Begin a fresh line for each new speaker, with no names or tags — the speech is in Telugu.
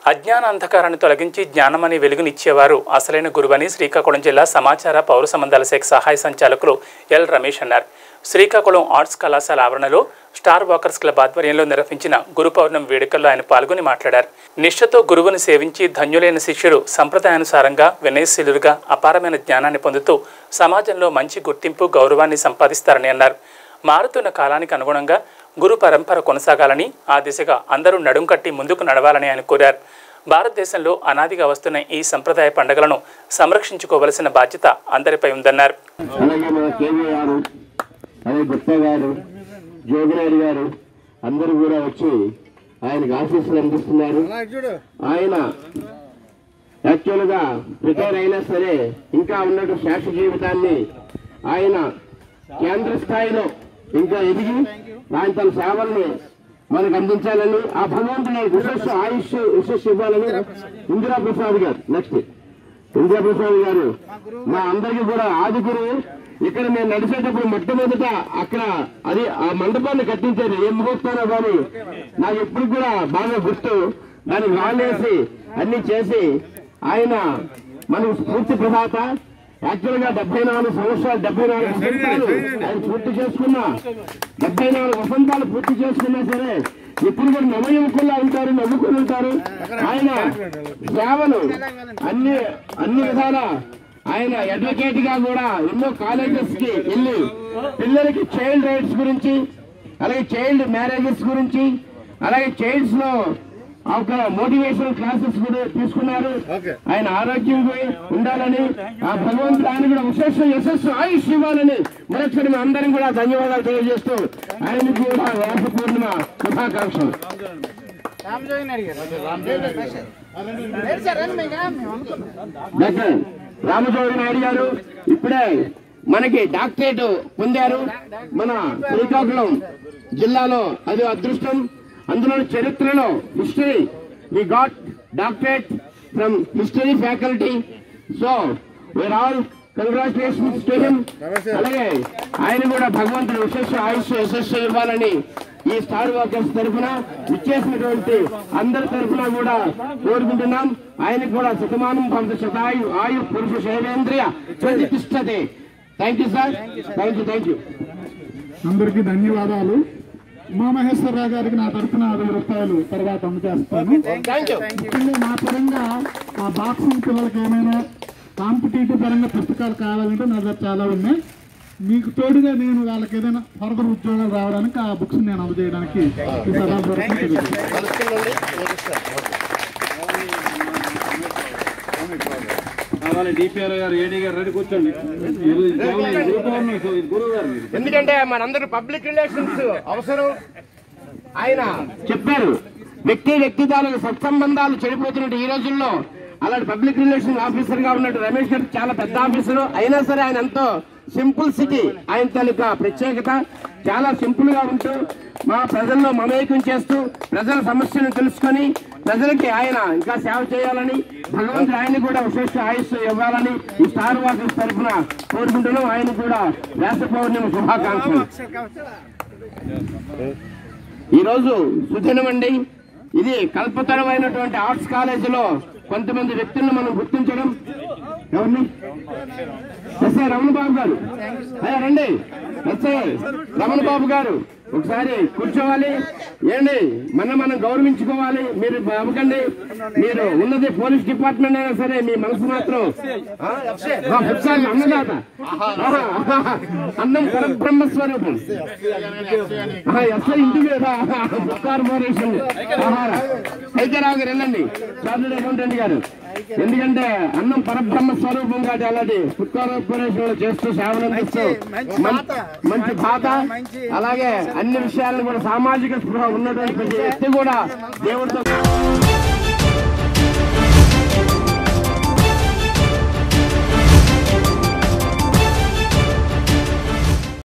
అజ్ఞాన అంధకారాన్ని తొలగించి జ్ఞానమని వెలుగునిచ్చేవారు అసలైన గురువని శ్రీకాకుళం జిల్లా సమాచార పౌర సంబంధాల శాఖ సహాయ సంచాలకులు ఎల్ రమేష్ అన్నారు శ్రీకాకుళం ఆర్ట్స్ కళాశాల ఆవరణలో స్టార్ వాకర్స్ క్లబ్ ఆధ్వర్యంలో నిర్వహించిన గురు పౌర్ణమి వేడుకల్లో ఆయన పాల్గొని మాట్లాడారు నిష్ఠతో గురువుని సేవించి ధన్యులైన శిష్యుడు సంప్రదాయానుసారంగా వినయశీలుగా అపారమైన జ్ఞానాన్ని పొందుతూ సమాజంలో మంచి గుర్తింపు గౌరవాన్ని సంపాదిస్తారని అన్నారు మారుతున్న కాలానికి అనుగుణంగా గురు పరంపర కొనసాగాలని ఆ దిశగా అందరూ నడుం కట్టి ముందుకు నడవాలని ఆయన కోరారు భారతదేశంలో అనాదిగా వస్తున్న ఈ సంప్రదాయ పండుగలను సంరక్షించుకోవలసిన బాధ్యత అందరిపై ఉందన్నారు
అలాగే మన కేవీ గారు అలాగే గుప్తా గారు జోగినాయుడు గారు అందరూ కూడా వచ్చి ఆయనకు ఆశీస్సులు అందిస్తున్నారు ఆయన యాక్చువల్ గా రిటైర్ అయినా సరే ఇంకా ఉన్నట్టు శేష జీవితాన్ని ఆయన కేంద్ర స్థాయిలో ఇంకా ఎదిగి ఆయన తన సేవల్ని మనకు అందించాలని ఆ భగవంతుని విశేష ఆయుష్ విశేష ఇవ్వాలని ఇందిరా ప్రసాద్ గారు నెక్స్ట్ ఇందిరా ప్రసాద్ గారు మా అందరికీ కూడా ఆది గురువు ఇక్కడ నేను నడిచేటప్పుడు మొట్టమొదట అక్కడ అది ఆ మండపాన్ని కట్టించారు ఏం ముహూర్తానో కానీ నాకు ఎప్పుడు కూడా బాగా గుర్తు దాన్ని రాళ్ళేసి అన్ని చేసి ఆయన మనకు స్ఫూర్తి ప్రదాత యాక్చువల్ గా డెబ్బై నాలుగు సంవత్సరాలు డెబ్బై నాలుగు వసంతాలు ఆయన పూర్తి చేసుకున్నా డెబ్బై నాలుగు వసంతాలు పూర్తి చేసుకున్నా సరే ఇప్పుడు కూడా నవయువకుల్లా ఉంటారు నవ్వుకుని ఉంటారు ఆయన సేవలు అన్ని అన్ని విధాల ఆయన అడ్వకేట్ గా కూడా ఎన్నో కాలేజెస్ కి వెళ్ళి పిల్లలకి చైల్డ్ రైట్స్ గురించి అలాగే చైల్డ్ మ్యారేజెస్ గురించి అలాగే చైల్డ్స్ లో ఒక మోటివేషనల్ క్లాసెస్ కూడా తీసుకున్నారు ఆయన ఆరోగ్యం ఉండాలని ఆ భగవంతుడు ఆయన కూడా విశేష యశస్సు ఆయుష్ ఇవ్వాలని మరొకసారి మేము అందరం కూడా ధన్యవాదాలు తెలియజేస్తూ ఆయనకు కూడా వ్యాస పూర్ణిమ శుభాకాంక్షలు డాక్టర్ రామచౌరి నాయుడు గారు ఇప్పుడే మనకి డాక్టరేట్ పొందారు మన శ్రీకాకుళం జిల్లాలో అది అదృష్టం అందులో చరిత్రలో history we got doctorate from history faculty so we are all congratulations to him అలాగే ఆయన కూడా భగవంతుడు విశేష ఆయుష్ యశస్సు ఇవ్వాలని ఈ స్టార్ వాకర్స్ తరఫున ఇచ్చేసినటువంటి అందరి తరఫున కూడా కోరుకుంటున్నాం ఆయనకు కూడా శతమానం పంత శతాయు ఆయు పురుష శైలేంద్రియ ప్రతిష్టతే thank you sir thank you thank you
అందరికీ ధన్యవాదాలు ఉమా మహేశ్వరరావు గారికి నా తరఫున అరవై రూపాయలు తర్వాత అందజేస్తాను
థ్యాంక్ యూ
ముఖ్యంగా మా పరంగా ఆ బాక్సింగ్ పిల్లలకి ఏమైనా కాంపిటేటివ్ పరంగా పుస్తకాలు కావాలంటే నా దగ్గర చాలా ఉన్నాయి మీకు తోడుగా నేను వాళ్ళకి ఏదైనా ఫర్దర్ ఉద్యోగాలు రావడానికి ఆ బుక్స్ నేను అందజేయడానికి ఈ సభాపూర్వకంగా తెలియజేస్తాను.
కావాలి డిపిఆర్ గారు ఏడీ గారు రెడీ కూర్చోండి ఇది కేవలం ఇది గురు పౌర్ణమి, సో ఇది గురువు గారు మీరు.
ఎందుకంటే మనందరూ పబ్లిక్ రిలేషన్స్ అవసరం ఆయన చెప్పారు వ్యక్తి వ్యక్తి తాలూకు సత్సంబంధాలు చెడిపోతున్నట్టు ఈ రోజుల్లో అలాంటి పబ్లిక్ రిలేషన్ ఆఫీసర్ గా ఉన్నట్టు రమేష్ గారు చాలా పెద్ద ఆఫీసర్ అయినా సరే ఆయన ఎంతో సింపుల్ సిటీ ఆయన తాలూకా ప్రత్యేకత చాలా సింపుల్ గా ఉంటూ మా ప్రజల్లో మమేకం చేస్తూ ప్రజల సమస్యలను తెలుసుకొని ప్రజలకి ఆయన ఇంకా సేవ చేయాలని భగవంతుడు ఆయన కూడా విశేష ఆయుష్ ఇవ్వాలని ఈ స్టార్ వాకర్స్ తరఫున కోరుకుంటున్నాం ఆయన కూడా వ్యాస పౌర్ణమి శుభాకాంక్షలు ఈ రోజు సుదినం అండి ఇది కల్పతరమైనటువంటి ఆర్ట్స్ కాలేజీలో కొంతమంది వ్యక్తులను మనం గుర్తించడం ఎవరిని ఎస్ఐ రమణ బాబు గారు అయ్యా రండి ఎస్ఐ రమణ బాబు గారు ఒకసారి కూర్చోవాలి ఏండి మన మనం గౌరవించుకోవాలి మీరు అవ్వకండి మీరు ఉన్నది పోలీస్ డిపార్ట్మెంట్ అయినా సరే మీ మనసు మాత్రం ఆ, ఆ, ఒకసారి అన్నదాత ఆహా, ఆహా. అన్నం పరబ్రహ్మ స్వరూపం ఆహా, ఎస్ఐ ఇంటి మీద బుక్ కార్పొరేషన్ ఆహార హైదరాబాద్ గారు వెళ్ళండి చార్టెడ్ అకౌంటెంట్ గారు ఎందుకంటే అన్నం పరబ్రహ్మ స్వరూపం కాదు అలాంటి ఫుడ్ కార్పొరేషన్ లో చేస్తూ సేవలు అందిస్తూ మం- మంచి బాధ అలాగే అన్ని విషయాలను కూడా సామాజిక స్పృహ ఉన్నటువంటి ప్రతి వ్యక్తి కూడా దేవుడితో